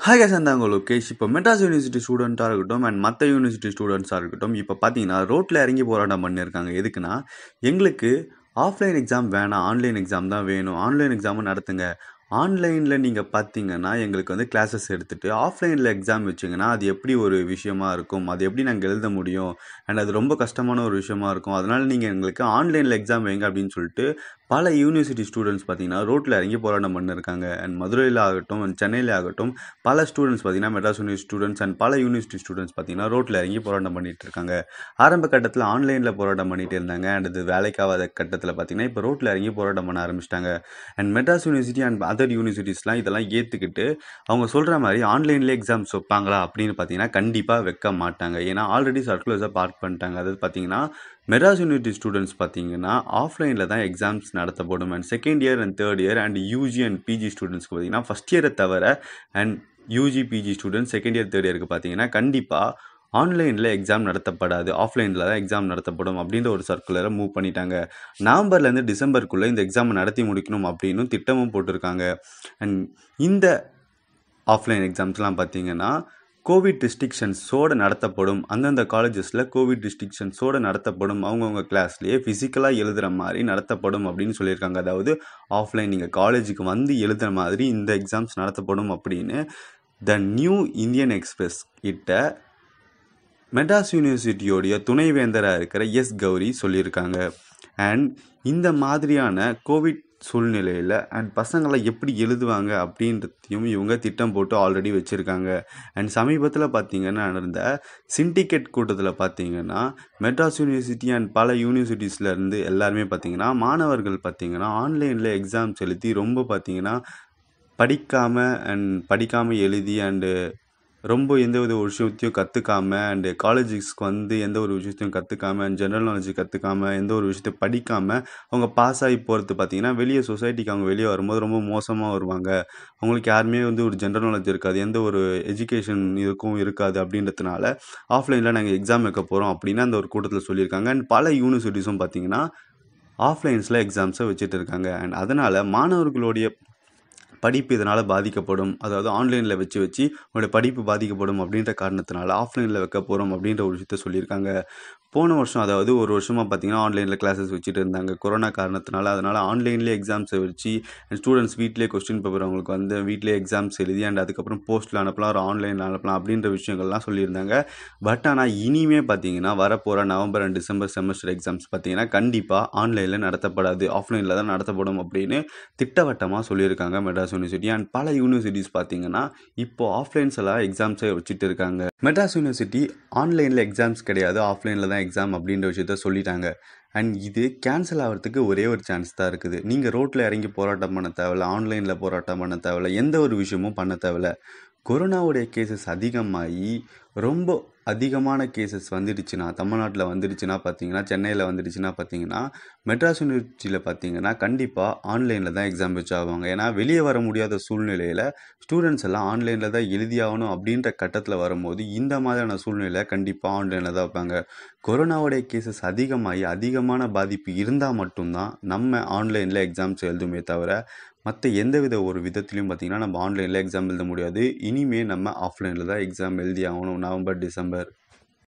hi guys அந்த உங்கள் லோகேஷ் இப்போ மெட்ராஸ் யூனிவர்சிட்டி ஸ்டூடெண்ட்டாக இருக்கட்டும் அண்ட் மற்ற யூனிவர்சிட்டி ஸ்டூடெண்ட்ஸாக இருக்கட்டும் இப்போ பார்த்தீங்கன்னா ரோட்டில் இறங்கி போராட்டம் பண்ணியிருக்காங்க எதுக்குன்னா எங்களுக்கு ஆஃப்லைன் எக்ஸாம் வேணாம் ஆன்லைன் எக்ஸாம் தான் வேணும் ஆன்லைன் எக்ஸாமும் நடத்துங்க ஆன்லைனில் நீங்கள் பார்த்தீங்கன்னா எங்களுக்கு வந்து கிளாஸஸ் எடுத்துகிட்டு ஆஃப்லைனில் எக்ஸாம் வச்சிங்கன்னா அது எப்படி ஒரு விஷயமா இருக்கும் அது எப்படி நாங்கள் எழுத முடியும் அண்ட் அது ரொம்ப கஷ்டமான ஒரு விஷயமா இருக்கும் அதனால் நீங்கள் எங்களுக்கு ஆன்லைனில் எக்ஸாம் வைங்க அப்படின்னு சொல்லிட்டு பல யூனிவர்சிட்டி ஸ்டூடெண்ட்ஸ் பார்த்தீங்கன்னா ரோட்டில் இறங்கி போராட்டம் பண்ணியிருக்காங்க அண்ட் மதுரையில் ஆகட்டும் அண்ட் சென்னையில் ஆகட்டும் பல ஸ்டூடெண்ட்ஸ் பார்த்தீங்கன்னா மெட்ராஸ் யூனிவர்சிட்டி ஸ்டூடெண்ட்ஸ் அண்ட் பல யூனிவர்சிட்டி ஸ்டூடெண்ட்ஸ் பார்த்தீங்கன்னா ரோட்டில் இறங்கி போராட்டம் பண்ணிட்டு இருக்காங்க ஆரம்ப கட்டத்தில் ஆன்லைனில் போராட்டம் பண்ணிட்டு இருந்தாங்க அண்ட் அது வேலைக்காகாத கட்டத்தில் பார்த்தீங்கன்னா இப்போ ரோட்டில் இறங்கி போராட்டம் பண்ண ஆரம்பிச்சிட்டாங்க and Madras university and other யூனிவர்சிட்டிஸ்லாம் இதெல்லாம் ஏற்றுக்கிட்டு அவங்க சொல்கிற மாதிரி ஆன்லைன்லேயே எக்ஸாம்ஸ் வைப்பாங்களா அப்படின்னு பார்த்தீங்கன்னா கண்டிப்பாக வைக்க மாட்டாங்க ஏன்னா ஆல்ரெடி சர்க்குலர்ஸை பார்க் பண்ணிட்டாங்க அதாவது பார்த்தீங்கன்னா மெட்ராஸ் யூனிவர்சிட்டி ஸ்டூடெண்ட்ஸ் பார்த்தீங்கன்னா ஆஃப்லைனில் தான் எக்ஸாம்ஸ் நடத்தப்படும் and second year and third year and UG and PG ஸ்டூடெண்ட்ஸ்க்கு பார்த்தீங்கன்னா ஃபஸ்ட் இயரை தவிர and UG PG students second year third இயருக்கு பார்த்தீங்கன்னா கண்டிப்பாக ஆன்லைனில் எக்ஸாம் நடத்தப்படாது ஆஃப்லைனில் தான் எக்ஸாம் நடத்தப்படும் அப்படின்ற ஒரு சர்க்குலரை மூவ் பண்ணிட்டாங்க நவம்பர்லேருந்து டிசம்பருக்குள்ளே இந்த எக்ஸாமை நடத்தி முடிக்கணும் அப்படின்னு திட்டமும் போட்டிருக்காங்க அண்ட் இந்த ஆஃப்லைன் எக்ஸாம்ஸ்லாம் பார்த்தீங்கன்னா கோவிட் ரெஸ்ட்ரிக்ஷன்ஸோடு நடத்தப்படும் அந்தந்த காலேஜஸில் கோவிட் ரெஸ்ட்ரிக்ஷன்ஸோடு நடத்தப்படும் அவங்கவுங்க கிளாஸ்லேயே ஃபிசிக்கலாக எழுதுகிற மாதிரி நடத்தப்படும் அப்படின்னு சொல்லியிருக்காங்க அதாவது ஆஃப்லைன் நீங்கள் காலேஜுக்கு வந்து எழுதுகிற மாதிரி இந்த எக்ஸாம்ஸ் நடத்தப்படும் அப்படின்னு த நியூ இந்தியன் எக்ஸ்பிரஸ் கிட்ட மெட்ராஸ் யூனிவர்சிட்டியோடைய துணைவேந்தராக இருக்கிற எஸ் கௌரி சொல்லியிருக்காங்க அண்ட் இந்த மாதிரியான கோவிட் சூழ்நிலையில் அண்ட் பசங்களை எப்படி எழுதுவாங்க அப்படின்றதையும் இவங்க திட்டம் போட்டு ஆல்ரெடி வச்சுருக்காங்க அண்ட் சமீபத்தில் பார்த்தீங்கன்னா நடந்த சிண்டிகேட் கூட்டத்தில் பார்த்தீங்கன்னா மெட்ராஸ் யூனிவர்சிட்டி அண்ட் பல யூனிவர்சிட்டிஸ்லேருந்து எல்லாருமே பார்த்தீங்கன்னா மாணவர்கள் பார்த்தீங்கன்னா ஆன்லைனில் எக்ஸாம்ஸ் எழுதி ரொம்ப பார்த்தீங்கன்னா படிக்காமல் அண்ட் படிக்காமல் எழுதி அண்டு ரொம்ப எந்த வித ஒரு விஷயத்தையும் கற்றுக்காம அண்டு காலேஜஸ்க்கு வந்து எந்த ஒரு விஷயத்தையும் கற்றுக்காம அண்ட் ஜென்ரல் நாலேஜ் கற்றுக்காம எந்த ஒரு விஷயத்தையும் படிக்காமல் அவங்க பாஸ் ஆகி போகிறது பார்த்தீங்கன்னா வெளியே சொசைட்டிக்கு அவங்க வெளியே வரும்போது ரொம்ப மோசமாக வருவாங்க அவங்களுக்கு யாருமே வந்து ஒரு ஜென்ரல் நாலேஜ் இருக்காது எந்த ஒரு எஜுகேஷன் இருக்கும் இருக்காது அப்படின்றதுனால ஆஃப்லைனில் நாங்கள் எக்ஸாம் வைக்க போகிறோம் அப்படின்னு அந்த ஒரு கூட்டத்தில் சொல்லியிருக்காங்க அண்ட் பல யூனிவர்சிட்டிஸும் பார்த்தீங்கன்னா ஆஃப்லைன்ஸில் எக்ஸாம்ஸை வச்சுட்டு இருக்காங்க அண்ட் அதனால் மாணவர்களுடைய படிப்பு இதனால் பாதிக்கப்படும் அதாவது ஆன்லைனில் வச்சு வச்சு உங்களுடைய படிப்பு பாதிக்கப்படும் அப்படின்ற காரணத்தினால ஆஃப்லைனில் வைக்க போகிறோம் அப்படின்ற ஒரு விஷயத்த சொல்லியிருக்காங்க போன வருஷம் அதாவது ஒரு வருஷமாக பார்த்தீங்கன்னா ஆன்லைனில் கிளாஸஸ் வச்சுட்டு இருந்தாங்க கொரோனா காரணத்தினால அதனால் ஆன்லைன்லேயே எக்ஸாம்ஸை வச்சு ஸ்டூடெண்ட்ஸ் வீட்டிலே கொஸ்டின் பேப்பர் அவங்களுக்கு வந்து வீட்டிலே எக்ஸாம்ஸ் எழுதி அண்ட் அதுக்கப்புறம் போஸ்ட்டில் அனுப்பலாம் ஒரு ஆன்லைனில் அனுப்பலாம் அப்படின்ற விஷயங்கள்லாம் சொல்லியிருந்தாங்க பட் ஆனால் இனிமே பார்த்தீங்கன்னா வரப்போகிற November and December semester exams பார்த்தீங்கன்னா கண்டிப்பாக ஆன்லைனில் நடத்தப்படாது ஆஃப்லைனில் தான் நடத்தப்படும் அப்படின்னு திட்டவட்டமாக சொல்லியிருக்காங்க மெட்ராஸ் யூனிவர்சிட்டி அண்ட் பல யூனிவர்சிட்டிஸ் பார்த்தீங்கன்னா இப்போ ஆஃப்லைன்ஸ் எல்லாம் எக்ஸாம்ஸை வச்சுட்டு இருக்காங்க மெட்ராஸ் யூனிவர்சிட்டி ஆன்லைனில் எக்ஸாம்ஸ் கிடையாது ஆஃப்லைனில் தான் எக்ஸாம் அப்படின்ற விஷயத்த சொல்லிட்டாங்க அண்ட் இது கேன்சல் ஆகிறதுக்கு ஒரே ஒரு சான்ஸ் தான் இருக்குது நீங்கள் ரோட்டில் இறங்கி போராட்டம் பண்ண தேவையில்ல ஆன்லைனில் போராட்டம் பண்ண தேவையில்ல எந்த ஒரு விஷயமும் பண்ண தேவையில்ல கொரோனாவுடைய கேசஸ் அதிகமாகி ரொம்ப அதிகமான கேசஸ் வந்துடுச்சுன்னா தமிழ்நாட்டில் வந்துடுச்சுன்னா பார்த்தீங்கன்னா சென்னையில் வந்துடுச்சுன்னா பார்த்தீங்கன்னா மெட்ராஸ் யூனிவர்சிட்டியில் பார்த்தீங்கன்னா கண்டிப்பாக ஆன்லைனில் தான் எக்ஸாம் வச்சு ஆவாங்க ஏன்னா வெளியே வர முடியாத சூழ்நிலையில் ஸ்டூடெண்ட்ஸ் எல்லாம் ஆன்லைனில் தான் எழுதியாகணும் அப்படின்ற கட்டத்தில் வரும்போது இந்த மாதிரியான சூழ்நிலை கண்டிப்பாக ஆன்லைனில் தான் வைப்பாங்க கொரோனாவுடைய கேசஸ் அதிகமாகி அதிகமான பாதிப்பு இருந்தால் மட்டும்தான் நம்ம ஆன்லைனில் எக்ஸாம்ஸ் எழுதுமே தவிர மற்ற எந்த வித ஒரு விதத்துலையும் பார்த்திங்கன்னா நம்ம ஆன்லைனில் எக்ஸாம் எழுத முடியாது இனிமேல் நம்ம ஆஃப்லைனில் தான் எக்ஸாம் எழுதி ஆகணும் நவம்பர் டிசம்பர்